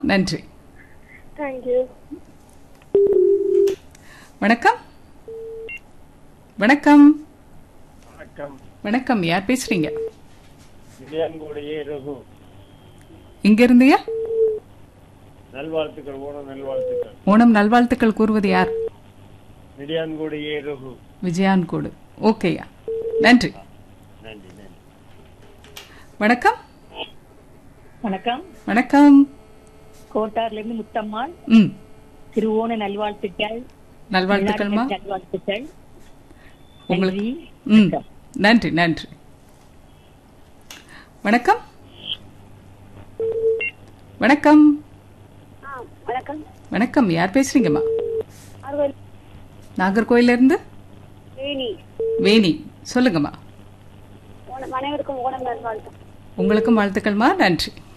நன்றி தேங்க்யூ வணக்கம் வணக்கம் வணக்கம் வணக்கம் யார் பேசுறீங்க இளையன்கோடையே ரகு இங்க இருந்தீங்க நல்வாழ்த்துக்கள் ஓணம் நல்வாழ்த்துக்கள் ஓணம் நல்வாழ்த்துக்கள் கூறுவது யார் இளையான்கோடையே ரகு விஜயான்கோடு ஓகேயா நன்றி நன்றி நன்றி வணக்கம் வணக்கம் வணக்கம் கோட்டார்ல இருந்து முத்தம்மாள் ம் திருவோண நல்வாழ்த்துக்கள் நல்வாழ்த்துக்கள்மா விநாயகர் நல்வாழ்த்துக்கள் உங்களுக்கு நன்றி ம் நன்றி நன்றி வணக்கம் வணக்கம் ஆ வணக்கம் வணக்கம் யார் பேசுறீங்கம்மா அறுபது நாகர்கோயில இருந்து வேணி வேணி சொல்லுங்கம்மா ஓணம் அனைவருக்கும் ஓணம் நல்வாழ்த்து உங்களுக்கும் வாழ்த்துக்கள்மா நன்றி